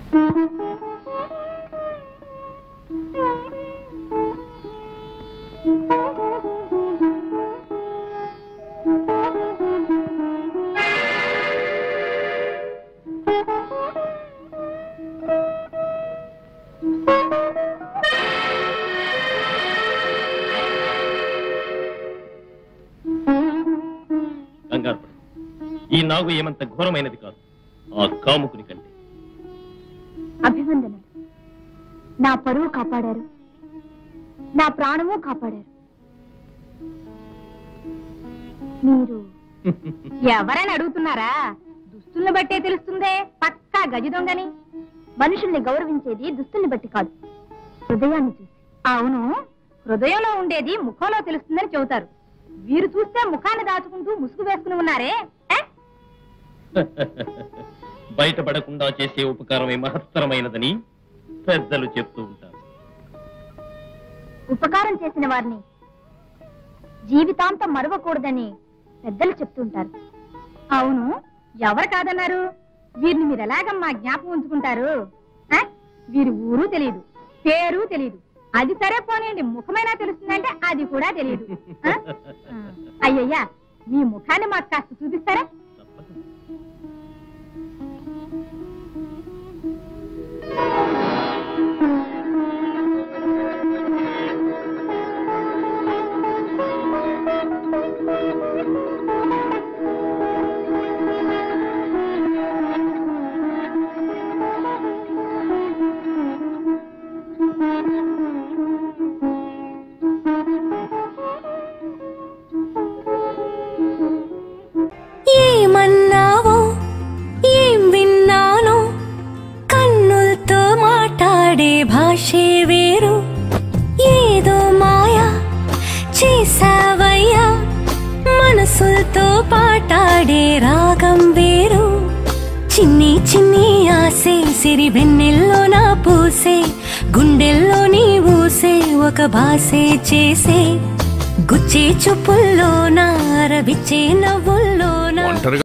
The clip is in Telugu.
కంగారు పడు. ఈ నాగు ఏమంత ఘోరమైనది కాదు ఆ కాముకుని కంటే అభివందనలు నా పరువు కాపాడారు నా ప్రాణము కాపాడారు మీరు ఎవరని అడుగుతున్నారా దుస్తుల్ని బట్టే తెలుస్తుందే పక్కా గజ దొంగని మనుషుల్ని గౌరవించేది దుస్తుల్ని బట్టి కాదు హృదయాన్ని చూసి అవును హృదయంలో ఉండేది ముఖంలో తెలుస్తుందని చెబుతారు వీరు చూస్తే ముఖాన్ని దాచుకుంటూ ముసుగు వేసుకుని ఉన్నారే ఏ? బయటపడకుండా చేసే ఉపకారమే మహత్తరమైనదని పెద్దలు చెప్తూ ఉంటారు ఉపకారం చేసిన వారిని జీవితాంతం మరవకూడదని పెద్దలు చెప్తుంటారు అవును ఎవరు కాదన్నారు వీరిని మీరు ఎలాగమ్మా జ్ఞాపకం ఉంచుకుంటారు ఆ? వీరి ఊరు తెలియదు పేరు తెలియదు అది సరే పోనీయండి ముఖమైనా తెలుస్తుందంటే అది కూడా తెలియదు ఆ? ఆ. అయ్యయ్యా మీ ముఖాన్ని మాకు కాస్త చూపిస్తారా తప్పదు. ఏమన్నావో ఏం విన్నానో కన్నులతో మాట్లాడే భాషే వేరు ఏదో మాయా చేసావయ్యా మనసులతో పాటాడే రాగం వేరు చిన్ని చిన్ని ఆసే సిరి వెన్నెల్లో నా పూసే గుండెల్లో నీ ఊసే ఒక భాసే చేసే గుచ్చే చూపుల్లో నా రవిచ్చే నవ్వుల్లో నా ఒంటరిగా